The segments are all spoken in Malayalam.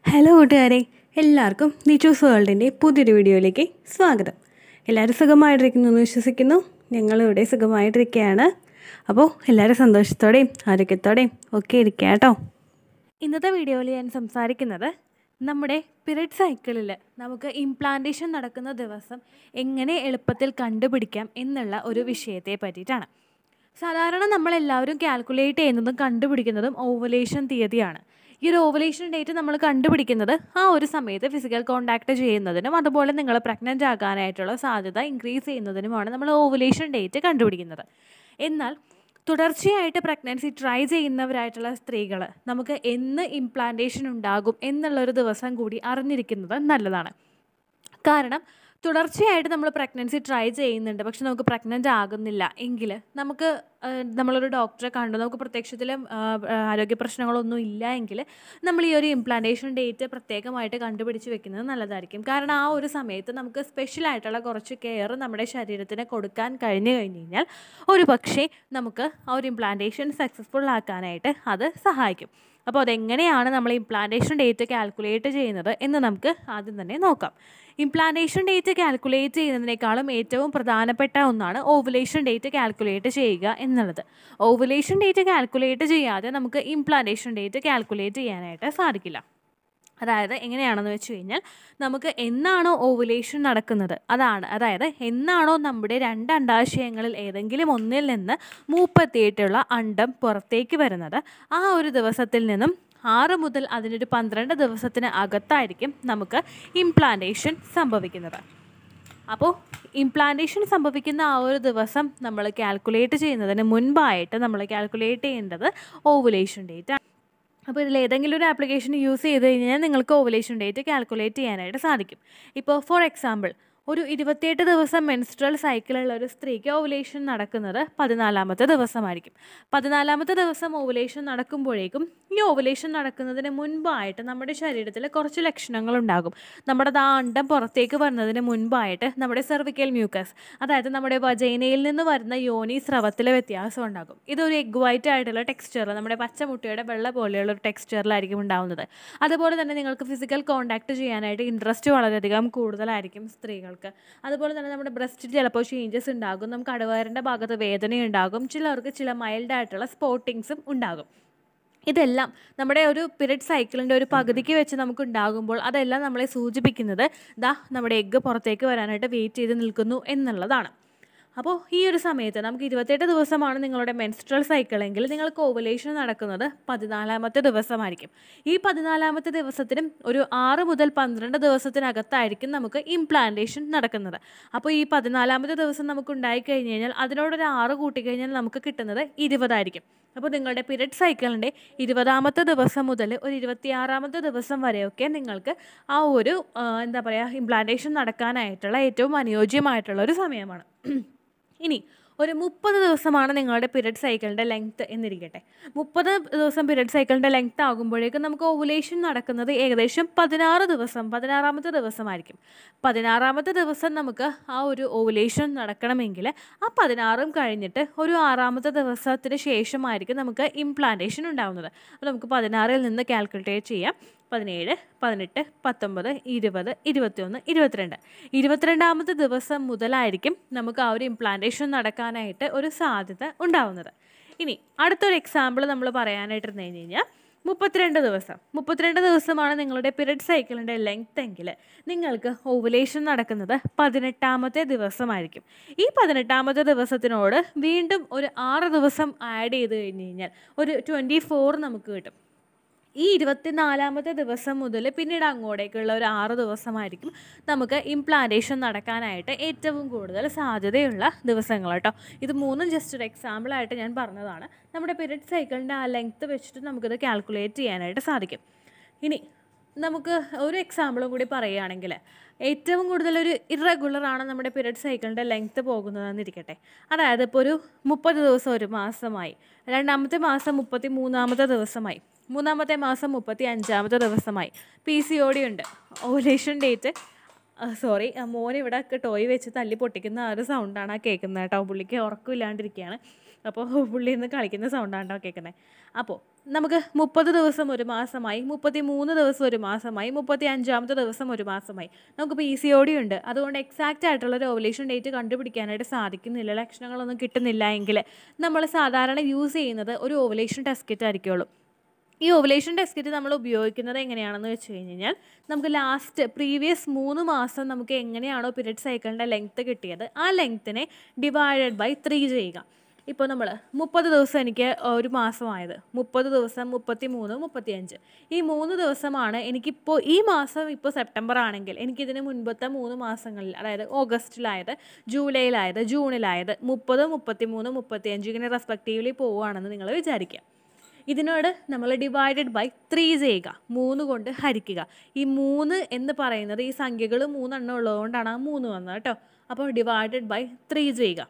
ഹലോ കൂട്ടുകാരെ എല്ലാവർക്കും നിച്ചൂസ് വേൾഡിൻ്റെ പുതിയൊരു വീഡിയോയിലേക്ക് സ്വാഗതം എല്ലാവരും സുഖമായിട്ടിരിക്കുന്നു എന്ന് വിശ്വസിക്കുന്നു ഞങ്ങളിവിടെ സുഖമായിട്ടിരിക്കുകയാണ് അപ്പോൾ എല്ലാവരും സന്തോഷത്തോടെയും ആരോഗ്യത്തോടെയും ഒക്കെ ഇരിക്കുക കേട്ടോ ഇന്നത്തെ വീഡിയോയിൽ ഞാൻ സംസാരിക്കുന്നത് നമ്മുടെ പിരിയഡ് സൈക്കിളിൽ നമുക്ക് ഇംപ്ലാന്റേഷൻ നടക്കുന്ന ദിവസം എങ്ങനെ എളുപ്പത്തിൽ കണ്ടുപിടിക്കാം എന്നുള്ള ഒരു വിഷയത്തെ പറ്റിയിട്ടാണ് സാധാരണ നമ്മളെല്ലാവരും കാൽക്കുലേറ്റ് ചെയ്യുന്നതും കണ്ടുപിടിക്കുന്നതും ഓവലേഷൻ തീയതിയാണ് ഈ ഒരു ഓവലേഷൻ ഡേറ്റ് നമ്മൾ കണ്ടുപിടിക്കുന്നത് ആ ഒരു സമയത്ത് ഫിസിക്കൽ കോണ്ടാക്ട് ചെയ്യുന്നതിനും അതുപോലെ നിങ്ങൾ പ്രഗ്നൻ്റ് ആകാനായിട്ടുള്ള സാധ്യത ഇൻക്രീസ് ചെയ്യുന്നതിനുമാണ് നമ്മൾ ഓവലേഷൻ ഡേറ്റ് കണ്ടുപിടിക്കുന്നത് എന്നാൽ തുടർച്ചയായിട്ട് പ്രഗ്നൻസി ട്രൈ ചെയ്യുന്നവരായിട്ടുള്ള സ്ത്രീകൾ നമുക്ക് എന്ന് ഇംപ്ലാന്റേഷൻ ഉണ്ടാകും എന്നുള്ളൊരു ദിവസം കൂടി അറിഞ്ഞിരിക്കുന്നത് നല്ലതാണ് കാരണം തുടർച്ചയായിട്ട് നമ്മൾ പ്രഗ്നൻസി ട്രൈ ചെയ്യുന്നുണ്ട് പക്ഷെ നമുക്ക് പ്രഗ്നൻ്റ് ആകുന്നില്ല എങ്കിൽ നമുക്ക് ആ, നമ്മളൊരു ഡോക്ടറെ കണ്ടു നമുക്ക് പ്രത്യക്ഷത്തിലും ആ, ആ, ആരോഗ്യ പ്രശ്നങ്ങളൊന്നും ഇല്ല എങ്കിൽ നമ്മൾ ഈ ഒരു ഇംപ്ലാന്റേഷൻ ഡേറ്റ് പ്രത്യേകമായിട്ട് കണ്ടുപിടിച്ച് വെക്കുന്നത് നല്ലതായിരിക്കും കാരണം ആ ഒരു സമയത്ത് നമുക്ക് സ്പെഷ്യലായിട്ടുള്ള കുറച്ച് കെയർ നമ്മുടെ ശരീരത്തിന് കൊടുക്കാൻ കഴിഞ്ഞു കഴിഞ്ഞ് കഴിഞ്ഞാൽ ഒരു പക്ഷേ നമുക്ക് ആ ഒരു ഇംപ്ലാന്റേഷൻ സക്സസ്ഫുൾ ആക്കാനായിട്ട് അത് സഹായിക്കും അപ്പോൾ അതെങ്ങനെയാണ് നമ്മൾ ഇംപ്ലാന്റേഷൻ ഡേറ്റ് കാൽക്കുലേറ്റ് ചെയ്യുന്നത് എന്ന് നമുക്ക് ആദ്യം തന്നെ നോക്കാം ഇംപ്ലാന്റേഷൻ ഡേറ്റ് കാൽക്കുലേറ്റ് ചെയ്യുന്നതിനേക്കാളും ഏറ്റവും പ്രധാനപ്പെട്ട ഒന്നാണ് ഓവുലേഷൻ ഡേറ്റ് കാൽക്കുലേറ്റ് ചെയ്യുക എന്നുള്ളത് ഓവുലേഷൻ ഡേറ്റ് കാൽക്കുലേറ്റ് ചെയ്യാതെ നമുക്ക് ഇംപ്ലാന്റേഷൻ ഡേറ്റ് കാൽക്കുലേറ്റ് ചെയ്യാനായിട്ട് സാധിക്കില്ല അതായത് എങ്ങനെയാണെന്ന് വെച്ച് കഴിഞ്ഞാൽ നമുക്ക് എന്നാണോ ഓവുലേഷൻ നടക്കുന്നത് അതാണ് അതായത് എന്നാണോ നമ്മുടെ രണ്ട് അണ്ടാശയങ്ങളിൽ ഏതെങ്കിലും ഒന്നിൽ നിന്ന് മൂപ്പത്തിയിട്ടുള്ള അണ്ടം പുറത്തേക്ക് വരുന്നത് ആ ഒരു ദിവസത്തിൽ നിന്നും ആറ് മുതൽ അതിനൊരു പന്ത്രണ്ട് ദിവസത്തിന് അകത്തായിരിക്കും നമുക്ക് ഇംപ്ലാന്റേഷൻ സംഭവിക്കുന്നത് അപ്പോൾ ഇംപ്ലാന്റേഷൻ സംഭവിക്കുന്ന ആ ഒരു ദിവസം നമ്മൾ കാൽക്കുലേറ്റ് ചെയ്യുന്നതിന് മുൻപായിട്ട് നമ്മൾ കാൽക്കുലേറ്റ് ചെയ്യേണ്ടത് ഓവുലേഷൻ ഡേറ്റ് ആണ് അപ്പോൾ ഇതിൽ ഏതെങ്കിലും ഒരു ആപ്ലിക്കേഷൻ യൂസ് ചെയ്ത് കഴിഞ്ഞാൽ നിങ്ങൾക്ക് ഓവുലേഷൻ ഡേറ്റ് കാൽക്കുലേറ്റ് ചെയ്യാനായിട്ട് സാധിക്കും ഇപ്പോൾ ഫോർ എക്സാമ്പിൾ ഒരു ഇരുപത്തിയെട്ട് ദിവസം മെൻസ്ട്രൽ സൈക്കിളുള്ള ഒരു സ്ത്രീക്ക് ഓവുലേഷൻ നടക്കുന്നത് പതിനാലാമത്തെ ദിവസമായിരിക്കും പതിനാലാമത്തെ ദിവസം ഓവുലേഷൻ നടക്കുമ്പോഴേക്കും ഈ ഓവുലേഷൻ നടക്കുന്നതിന് മുൻപായിട്ട് നമ്മുടെ ശരീരത്തിൽ കുറച്ച് ലക്ഷണങ്ങൾ ഉണ്ടാകും നമ്മുടെ ആ അണ്ടം പുറത്തേക്ക് വരുന്നതിന് മുൻപായിട്ട് നമ്മുടെ സെർവിക്കൽ മ്യൂക്കസ് അതായത് നമ്മുടെ വജൈനയിൽ നിന്ന് വരുന്ന യോനി സ്രവത്തിലെ വ്യത്യാസം ഉണ്ടാകും ഇതൊരു എഗ് വൈറ്റ് ആയിട്ടുള്ള ടെക്സ്ചർ നമ്മുടെ പച്ചമുട്ടയുടെ വെള്ള പോലെയുള്ള ഒരു ടെക്സ്ചറിലായിരിക്കും ഉണ്ടാവുന്നത് അതുപോലെ തന്നെ നിങ്ങൾക്ക് ഫിസിക്കൽ കോണ്ടാക്ട് ചെയ്യാനായിട്ട് ഇൻട്രസ്റ്റ് വളരെയധികം കൂടുതലായിരിക്കും സ്ത്രീകൾക്ക് അതുപോലെ തന്നെ നമ്മുടെ ബ്രസ്റ്റിൽ ചിലപ്പോൾ ചേഞ്ചസ് ഉണ്ടാകും നമുക്ക് അടവയറിൻ്റെ ഭാഗത്ത് വേദനയുണ്ടാകും ചിലർക്ക് ചില മൈൽഡ് ആയിട്ടുള്ള സ്പോട്ടിങ്സും ഉണ്ടാകും ഇതെല്ലാം നമ്മുടെ ഒരു പീരിയഡ് സൈക്കിളിൻ്റെ ഒരു പകുതിക്ക് വെച്ച് നമുക്ക് ഉണ്ടാകുമ്പോൾ അതെല്ലാം നമ്മളെ സൂചിപ്പിക്കുന്നത് ദാ നമ്മുടെ എഗ്ഗ് പുറത്തേക്ക് വരാനായിട്ട് വെയിറ്റ് ചെയ്ത് നിൽക്കുന്നു എന്നുള്ളതാണ് അപ്പോൾ ഈ ഒരു സമയത്ത് നമുക്ക് ഇരുപത്തെട്ട് ദിവസമാണ് നിങ്ങളുടെ മെൻസ്ട്രൽ സൈക്കിൾ എങ്കിൽ നിങ്ങൾക്ക് ഓവലേഷൻ നടക്കുന്നത് പതിനാലാമത്തെ ദിവസമായിരിക്കും ഈ പതിനാലാമത്തെ ദിവസത്തിനും ഒരു ആറ് മുതൽ പന്ത്രണ്ട് ദിവസത്തിനകത്തായിരിക്കും നമുക്ക് ഇംപ്ലാന്റേഷൻ നടക്കുന്നത് അപ്പോൾ ഈ പതിനാലാമത്തെ ദിവസം നമുക്ക് ഉണ്ടായി കഴിഞ്ഞ് കഴിഞ്ഞാൽ അതിനോടൊരു ആറ് കൂട്ടിക്കഴിഞ്ഞാൽ നമുക്ക് കിട്ടുന്നത് ഇരുപതായിരിക്കും അപ്പോൾ നിങ്ങളുടെ പീരിയഡ് സൈക്കിളിൻ്റെ ഇരുപതാമത്തെ ദിവസം മുതൽ ഒരു ഇരുപത്തിയാറാമത്തെ ദിവസം വരെയൊക്കെ നിങ്ങൾക്ക് ആ ഒരു ആ, എന്താ പറയുക ഇംപ്ലാന്റേഷൻ നടക്കാനായിട്ടുള്ള ഏറ്റവും അനുയോജ്യമായിട്ടുള്ള ഒരു സമയമാണ് ഇനി ഒരു മുപ്പത് ദിവസമാണ് നിങ്ങളുടെ പീരിയഡ് സൈക്കിളിൻ്റെ ലെങ്ത്ത് എന്നിരിക്കട്ടെ മുപ്പത് ദിവസം പീരിയഡ് സൈക്കിളിൻ്റെ ലെങ്ത്ത് ആകുമ്പോഴേക്കും നമുക്ക് ഓവുലേഷൻ നടക്കുന്നത് ഏകദേശം പതിനാറ് ദിവസം പതിനാറാമത്തെ ദിവസമായിരിക്കും പതിനാറാമത്തെ ദിവസം നമുക്ക് ആ ഒരു ഓവുലേഷൻ നടക്കണമെങ്കിൽ ആ പതിനാറും കഴിഞ്ഞിട്ട് ഒരു ആറാമത്തെ ദിവസത്തിന് ശേഷമായിരിക്കും നമുക്ക് ഇംപ്ലാന്റേഷൻ ഉണ്ടാകുന്നത് അപ്പോൾ നമുക്ക് പതിനാറിൽ നിന്ന് കാൽക്കുലേറ്റ് ചെയ്യാം പതിനേഴ് പതിനെട്ട് പത്തൊമ്പത് ഇരുപത് ഇരുപത്തിയൊന്ന് ഇരുപത്തിരണ്ട് ഇരുപത്തിരണ്ടാമത്തെ ദിവസം മുതലായിരിക്കും നമുക്ക് ആ ഒരു ഇംപ്ലാന്റേഷൻ നടക്കാനായിട്ട് ഒരു സാധ്യത ഉണ്ടാവുന്നത് ഇനി അടുത്തൊരു എക്സാമ്പിൾ നമ്മൾ പറയാനായിട്ടിരുന്നു കഴിഞ്ഞ് കഴിഞ്ഞാൽ മുപ്പത്തിരണ്ട് ദിവസം മുപ്പത്തിരണ്ട് ദിവസമാണ് നിങ്ങളുടെ പീരിയഡ് സൈക്കിളിൻ്റെ ലെങ്ത് എങ്കിൽ നിങ്ങൾക്ക് ഓവുലേഷൻ നടക്കുന്നത് പതിനെട്ടാമത്തെ ദിവസമായിരിക്കും ഈ പതിനെട്ടാമത്തെ ദിവസത്തിനോട് വീണ്ടും ഒരു ആറ് ദിവസം ആഡ് ചെയ്ത് കഴിഞ്ഞ് കഴിഞ്ഞാൽ ഒരു ട്വൻറ്റി ഫോർ നമുക്ക് കിട്ടും ഈ ഇരുപത്തിനാലാമത്തെ ദിവസം മുതൽ പിന്നീട് അങ്ങോട്ടേക്കുള്ള ഒരു ആറ് ദിവസമായിരിക്കും നമുക്ക് ഇംപ്ലാന്റേഷൻ നടക്കാനായിട്ട് ഏറ്റവും കൂടുതൽ സാധ്യതയുള്ള ദിവസങ്ങൾ കേട്ടോ ഇത് മൂന്നും ജസ്റ്റ് ഒരു എക്സാമ്പിളായിട്ട് ഞാൻ പറഞ്ഞതാണ് നമ്മുടെ പീരിയഡ് സൈക്കിളിൻ്റെ ആ ലെങ്ത്ത് വെച്ചിട്ട് നമുക്കിത് കാൽക്കുലേറ്റ് ചെയ്യാനായിട്ട് സാധിക്കും ഇനി നമുക്ക് ഒരു എക്സാമ്പിളും കൂടി പറയുകയാണെങ്കിൽ ഏറ്റവും കൂടുതൽ ഒരു ഇറഗുലർ ആണ് നമ്മുടെ പീരിയഡ് സൈക്കിളിൻ്റെ ലെങ്ത്ത് പോകുന്നതെന്നിരിക്കട്ടെ അതായത് ഇപ്പോൾ ഒരു മുപ്പത് ദിവസം ഒരു മാസമായി രണ്ടാമത്തെ മാസം മുപ്പത്തി മൂന്നാമത്തെ ദിവസമായി മൂന്നാമത്തെ മാസം മുപ്പത്തി അഞ്ചാമത്തെ ദിവസമായി പി സി ഒ ഡി ഉണ്ട് ഓവുലേഷൻ ഡേറ്റ് സോറി മോൻ ഇവിടെ ടോയ് വെച്ച് തല്ലി പൊട്ടിക്കുന്ന ആ ഒരു സൗണ്ടാണ് ആ കേൾക്കുന്നത് കേട്ടോ പുള്ളിക്ക് ഉറക്കമില്ലാണ്ടിരിക്കുകയാണ് അപ്പോൾ പുള്ളി ഇന്ന് കളിക്കുന്ന സൗണ്ടാണ് കേട്ടോ കേൾക്കുന്നത് അപ്പോൾ നമുക്ക് മുപ്പത് ദിവസം ഒരു മാസമായി മുപ്പത്തി മൂന്ന് ദിവസം ഒരു മാസമായി മുപ്പത്തി അഞ്ചാമത്തെ ദിവസം ഒരു മാസമായി നമുക്ക് പി സി ഒ ഡി ഉണ്ട് അതുകൊണ്ട് എക്സാക്റ്റ് ആയിട്ടുള്ള ഒരു ഓവലേഷൻ ഡേറ്റ് കണ്ടുപിടിക്കാനായിട്ട് സാധിക്കുന്നില്ല ലക്ഷണങ്ങളൊന്നും കിട്ടുന്നില്ല എങ്കിൽ നമ്മൾ സാധാരണ യൂസ് ചെയ്യുന്നത് ഒരു ഓവലേഷൻ ടെസ്റ്റ് കിറ്റ് ആയിരിക്കുള്ളൂ ഈ ഓവലേഷൻ ടെസ്റ്റ് കിറ്റ് നമ്മൾ ഉപയോഗിക്കുന്നത് എങ്ങനെയാണെന്ന് വെച്ച് കഴിഞ്ഞാൽ നമുക്ക് ലാസ്റ്റ് പ്രീവിയസ് മൂന്ന് മാസം നമുക്ക് എങ്ങനെയാണോ പീരിയഡ് സൈക്കിളിൻ്റെ ലെങ്ത്ത് കിട്ടിയത് ആ ലെങ്ത്തിനെ ഡിവൈഡഡ് ബൈ ത്രീ ചെയ്യുക ഇപ്പോൾ നമ്മൾ മുപ്പത് ദിവസം എനിക്ക് ഒരു മാസമായത് മുപ്പത് ദിവസം മുപ്പത്തി മൂന്ന് മുപ്പത്തിയഞ്ച് ഈ മൂന്ന് ദിവസമാണ് എനിക്കിപ്പോൾ ഈ മാസം ഇപ്പോൾ സെപ്റ്റംബർ ആണെങ്കിൽ എനിക്കിതിന് മുൻപത്തെ മൂന്ന് മാസങ്ങളിൽ അതായത് ഓഗസ്റ്റിലായത് ജൂലൈയിലായത് ജൂണിലായത് മുപ്പത് മുപ്പത്തി മൂന്ന് മുപ്പത്തിയഞ്ച് ഇങ്ങനെ റെസ്പെക്റ്റീവ്ലി പോവുകയാണെന്ന് നിങ്ങൾ വിചാരിക്കുക ഇതിനോട് നമ്മൾ ഡിവൈഡഡ് ബൈ ത്രീ ചെയ്യുക മൂന്ന് കൊണ്ട് ഹരിക്കുക ഈ മൂന്ന് എന്ന് പറയുന്നത് ഈ സംഖ്യകൾ മൂന്നെണ്ണം ഉള്ളതുകൊണ്ടാണ് ആ മൂന്ന് വന്നത് കേട്ടോ അപ്പോൾ ഡിവൈഡഡ് ബൈ ത്രീ ചെയ്യുക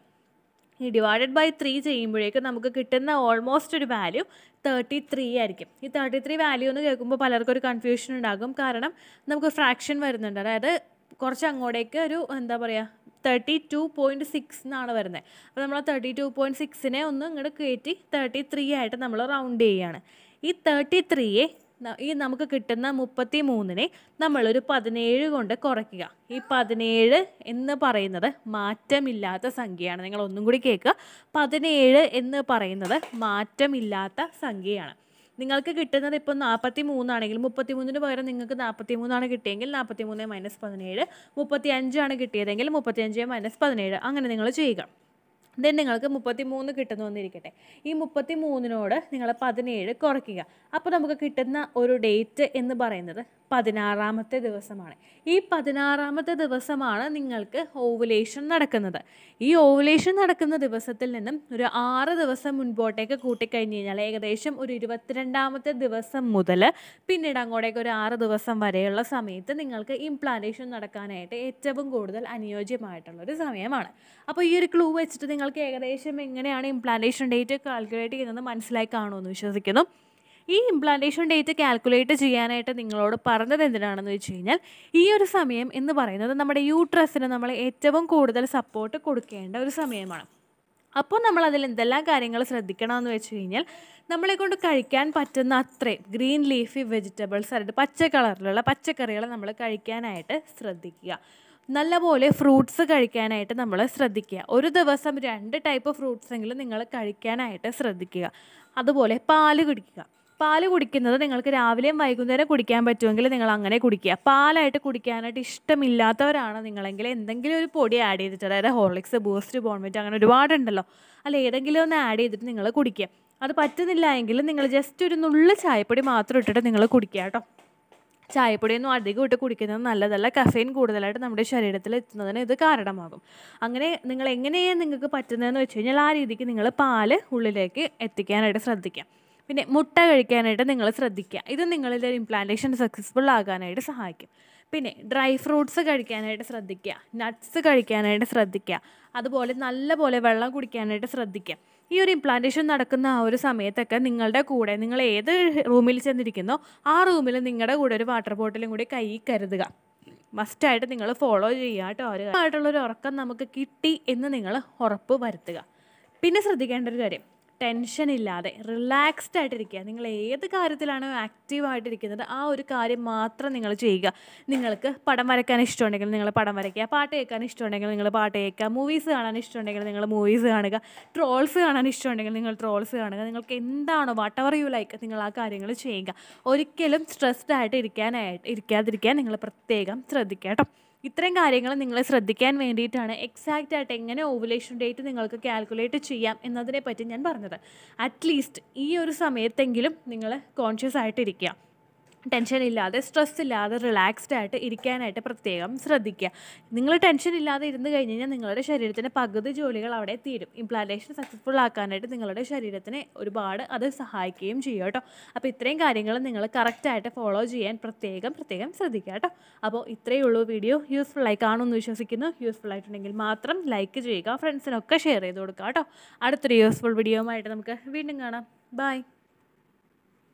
ഈ ഡിവൈഡഡ് ബൈ ത്രീ ചെയ്യുമ്പോഴേക്ക് നമുക്ക് കിട്ടുന്ന ഓൾമോസ്റ്റ് ഒരു വാല്യൂ തേർട്ടി ത്രീ ആയിരിക്കും ഈ തേർട്ടി ത്രീ വാല്യൂ എന്ന് കേൾക്കുമ്പോൾ പലർക്കും ഒരു കൺഫ്യൂഷൻ ഉണ്ടാകും കാരണം നമുക്ക് ഫ്രാക്ഷൻ വരുന്നുണ്ട് അതായത് കുറച്ച് അങ്ങോട്ടേക്ക് ഒരു എന്താ പറയുക തേർട്ടി ടു പോയിൻറ്റ് സിക്സ് എന്നാണ് വരുന്നത് അപ്പോൾ നമ്മൾ തേർട്ടി ടു പോയിൻറ്റ് സിക്സിനെ ഒന്ന് ഇങ്ങോട്ട് കയറ്റി തേർട്ടി ത്രീ ആയിട്ട് നമ്മൾ റൗണ്ട് ചെയ്യുകയാണ് ഈ തേർട്ടി ത്രീയെ ഈ നമുക്ക് കിട്ടുന്ന മുപ്പത്തി മൂന്നിനെ നമ്മളൊരു പതിനേഴ് കൊണ്ട് കുറയ്ക്കുക ഈ പതിനേഴ് എന്ന് പറയുന്നത് മാറ്റമില്ലാത്ത സംഖ്യയാണ് നിങ്ങൾ ഒന്നും കൂടി കേൾക്കുക പതിനേഴ് എന്ന് പറയുന്നത് മാറ്റമില്ലാത്ത സംഖ്യയാണ് നിങ്ങൾക്ക് കിട്ടുന്നത് ഇപ്പോൾ നാൽപ്പത്തി മൂന്നാണെങ്കിൽ മുപ്പത്തി മൂന്നിന് പകരം നിങ്ങൾക്ക് നാൽപ്പത്തി മൂന്നാണ് കിട്ടിയെങ്കിൽ നാൽപ്പത്തി മൂന്ന് മൈനസ് പതിനേഴ് മുപ്പത്തി അഞ്ചാണ് കിട്ടിയതെങ്കിൽ മുപ്പത്തി അഞ്ച് മൈനസ് പതിനേഴ് അങ്ങനെ നിങ്ങൾ ചെയ്യുക ദെൻ നിങ്ങൾക്ക് മുപ്പത്തി മൂന്ന് കിട്ടുന്നു എന്നിരിക്കട്ടെ ഈ മുപ്പത്തി മൂന്നിനോട് നിങ്ങൾ പതിനേഴ് കുറയ്ക്കുക അപ്പോൾ നമുക്ക് കിട്ടുന്ന ഒരു ഡേറ്റ് എന്ന് പറയുന്നത് പതിനാറാമത്തെ ദിവസമാണ് ഈ പതിനാറാമത്തെ ദിവസമാണ് നിങ്ങൾക്ക് ഓവുലേഷൻ നടക്കുന്നത് ഈ ഓവുലേഷൻ നടക്കുന്ന ദിവസത്തിൽ നിന്നും ഒരു ആറ് ദിവസം മുൻപോട്ടേക്ക് കൂട്ടിക്കഴിഞ്ഞ് കഴിഞ്ഞാൽ ഏകദേശം ഒരു ഇരുപത്തിരണ്ടാമത്തെ ദിവസം മുതൽ പിന്നീട് അങ്ങോട്ടേക്ക് ഒരു ആറ് ദിവസം വരെയുള്ള സമയത്ത് നിങ്ങൾക്ക് ഇംപ്ലാന്റേഷൻ നടക്കാനായിട്ട് ഏറ്റവും കൂടുതൽ അനുയോജ്യമായിട്ടുള്ളൊരു സമയമാണ് അപ്പോൾ ഈ ഒരു ക്ലൂ വെച്ചിട്ട് നിങ്ങൾക്ക് ഏകദേശം എങ്ങനെയാണ് ഇംപ്ലാന്റേഷൻ ഡേറ്റ് കാൽക്കുലേറ്റ് ചെയ്യുന്നത് മനസ്സിലായി കാണുമെന്ന് വിശ്വസിക്കുന്നു ഈ ഇംപ്ലാന്റേഷൻ ഡേറ്റ് കാൽക്കുലേറ്റ് ചെയ്യാനായിട്ട് നിങ്ങളോട് പറഞ്ഞത് എന്തിനാണെന്ന് വെച്ച് കഴിഞ്ഞാൽ ഈ ഒരു സമയം എന്ന് പറയുന്നത് നമ്മുടെ യൂട്രസിന് നമ്മൾ ഏറ്റവും കൂടുതൽ സപ്പോർട്ട് കൊടുക്കേണ്ട ഒരു സമയമാണ് അപ്പോൾ നമ്മൾ അതിൽ എന്തെല്ലാം കാര്യങ്ങൾ ശ്രദ്ധിക്കണമെന്ന് വെച്ച് കഴിഞ്ഞാൽ നമ്മളെ കൊണ്ട് കഴിക്കാൻ പറ്റുന്ന അത്രയും ഗ്രീൻ ലീഫി വെജിറ്റബിൾസ് ആയിട്ട് പച്ച കളറിലുള്ള പച്ചക്കറികൾ നമ്മൾ കഴിക്കാനായിട്ട് ശ്രദ്ധിക്കുക നല്ലപോലെ ഫ്രൂട്ട്സ് കഴിക്കാനായിട്ട് നമ്മൾ ശ്രദ്ധിക്കുക ഒരു ദിവസം രണ്ട് ടൈപ്പ് ഫ്രൂട്ട്സ് എങ്കിലും നിങ്ങൾ കഴിക്കാനായിട്ട് ശ്രദ്ധിക്കുക അതുപോലെ പാല് കുടിക്കുക പാല് കുടിക്കുന്നത് നിങ്ങൾക്ക് രാവിലെയും വൈകുന്നേരം കുടിക്കാൻ പറ്റുമെങ്കിൽ നിങ്ങൾ അങ്ങനെ കുടിക്കുക പാലായിട്ട് കുടിക്കാനായിട്ട് ഇഷ്ടമില്ലാത്തവരാണ് നിങ്ങളെങ്കിൽ എന്തെങ്കിലും ഒരു പൊടി ആഡ് ചെയ്തിട്ട് അതായത് ഹോർലിക്സ് ബൂസ്റ്റ് ബോൺമിറ്റ് അങ്ങനെ ഒരുപാടുണ്ടല്ലോ അല്ല ഏതെങ്കിലും ഒന്ന് ആഡ് ചെയ്തിട്ട് നിങ്ങൾ കുടിക്കുക അത് പറ്റുന്നില്ല എങ്കിൽ നിങ്ങൾ ജസ്റ്റ് ഒരു നുള്ളു ചായപ്പൊടി മാത്രം ഇട്ടിട്ട് നിങ്ങൾ കുടിക്കുക കേട്ടോ ചായപ്പൊടിയൊന്നും അധികം ഇട്ട് കുടിക്കുന്നത് നല്ലതല്ല കഫെയിൻ കൂടുതലായിട്ട് നമ്മുടെ ശരീരത്തിൽ എത്തുന്നതിന് ഇത് കാരണമാകും അങ്ങനെ നിങ്ങൾ എങ്ങനെയാണ് നിങ്ങൾക്ക് പറ്റുന്നതെന്ന് വെച്ച് കഴിഞ്ഞാൽ ആ രീതിക്ക് നിങ്ങൾ പാല് ഉള്ളിലേക്ക് എത്തിക്കാനായിട്ട് ശ്രദ്ധിക്കുക പിന്നെ മുട്ട കഴിക്കാനായിട്ട് നിങ്ങൾ ശ്രദ്ധിക്കുക ഇത് നിങ്ങളുടെ ഇംപ്ലാന്റേഷൻ സക്സസ്ഫുൾ ആകാനായിട്ട് സഹായിക്കും പിന്നെ ഡ്രൈ ഫ്രൂട്ട്സ് കഴിക്കാനായിട്ട് ശ്രദ്ധിക്കുക നട്ട്സ് കഴിക്കാനായിട്ട് ശ്രദ്ധിക്കുക അതുപോലെ നല്ലപോലെ വെള്ളം കുടിക്കാനായിട്ട് ശ്രദ്ധിക്കുക ഈ ഒരു ഇംപ്ലാന്റേഷൻ നടക്കുന്ന ആ ഒരു സമയത്തൊക്കെ നിങ്ങളുടെ കൂടെ നിങ്ങൾ ഏത് റൂമിൽ ചെന്നിരിക്കുന്നോ ആ റൂമിൽ നിങ്ങളുടെ കൂടെ ഒരു വാട്ടർ ബോട്ടിലും കൂടി കൈ കരുതുക മസ്റ്റായിട്ട് നിങ്ങൾ ഫോളോ ചെയ്യുക കേട്ടോ ഒരു ആയിട്ടുള്ളൊരു ഉറക്കം നമുക്ക് കിട്ടി എന്ന് നിങ്ങൾ ഉറപ്പ് വരുത്തുക പിന്നെ ശ്രദ്ധിക്കേണ്ട ഒരു കാര്യം ടെൻഷൻ ഇല്ലാതെ റിലാക്സ്ഡ് ആയിട്ടിരിക്കുക നിങ്ങൾ ഏത് കാര്യത്തിലാണോ ആക്റ്റീവ് ആയിട്ടിരിക്കുന്നത് ആ ഒരു കാര്യം മാത്രം നിങ്ങൾ ചെയ്യുക നിങ്ങൾക്ക് പടം വരയ്ക്കാൻ ഇഷ്ടമുണ്ടെങ്കിൽ നിങ്ങൾ പടം വരയ്ക്കുക പാട്ട് കേൾക്കാൻ ഇഷ്ടമുണ്ടെങ്കിൽ നിങ്ങൾ പാട്ട് കേൾക്കുക മൂവീസ് കാണാൻ ഇഷ്ടമുണ്ടെങ്കിൽ നിങ്ങൾ മൂവീസ് കാണുക ട്രോൾസ് കാണാൻ ഇഷ്ടമുണ്ടെങ്കിൽ നിങ്ങൾ ട്രോൾസ് കാണുക നിങ്ങൾക്ക് എന്താണോ വാട്ട് എവർ യു ലൈക്ക് നിങ്ങൾ ആ കാര്യങ്ങൾ ചെയ്യുക ഒരിക്കലും സ്ട്രെസ്ഡ് ആയിട്ട് ഇരിക്കാനായിട്ട് ഇരിക്കാതിരിക്കാൻ നിങ്ങൾ പ്രത്യേകം ശ്രദ്ധിക്കുക കേട്ടോ ഇത്രയും കാര്യങ്ങൾ നിങ്ങൾ ശ്രദ്ധിക്കാൻ വേണ്ടിയിട്ടാണ് എക്സാക്റ്റ് ആയിട്ട് എങ്ങനെ ഓവുലേഷൻ ഡേറ്റ് നിങ്ങൾക്ക് കാൽക്കുലേറ്റ് ചെയ്യാം എന്നതിനെ പറ്റി ഞാൻ പറഞ്ഞത് അറ്റ്ലീസ്റ്റ് ഈ ഒരു സമയത്തെങ്കിലും നിങ്ങൾ കോൺഷ്യസ് ആയിട്ടിരിക്കുക ടെൻഷൻ ഇല്ലാതെ സ്ട്രെസ് ഇല്ലാതെ റിലാക്സ്ഡ് ആയിട്ട് ഇരിക്കാനായിട്ട് പ്രത്യേകം ശ്രദ്ധിക്കുക നിങ്ങൾ ടെൻഷൻ ഇല്ലാതെ ഇരുന്ന് കഴിഞ്ഞ് കഴിഞ്ഞാൽ നിങ്ങളുടെ ശരീരത്തിൻ്റെ പകുതി ജോലികൾ അവിടെ തീരും ഇംപ്ലാന്റേഷൻ സക്സസ്ഫുൾ ആക്കാനായിട്ട് നിങ്ങളുടെ ശരീരത്തിനെ ഒരുപാട് അത് സഹായിക്കുകയും ചെയ്യും കേട്ടോ അപ്പോൾ ഇത്രയും കാര്യങ്ങൾ നിങ്ങൾ കറക്റ്റായിട്ട് ഫോളോ ചെയ്യാൻ പ്രത്യേകം പ്രത്യേകം ശ്രദ്ധിക്കുക കേട്ടോ അപ്പോൾ ഇത്രയേ ഉള്ളൂ വീഡിയോ യൂസ്ഫുൾ ആയി കാണുമെന്ന് വിശ്വസിക്കുന്നു യൂസ്ഫുൾ ആയിട്ടുണ്ടെങ്കിൽ മാത്രം ലൈക്ക് ചെയ്യുക ഫ്രണ്ട്സിനൊക്കെ ഷെയർ ചെയ്ത് കൊടുക്കുക കേട്ടോ അടുത്തൊരു യൂസ്ഫുൾ വീഡിയോയുമായിട്ട് നമുക്ക് വീണ്ടും കാണാം ബൈ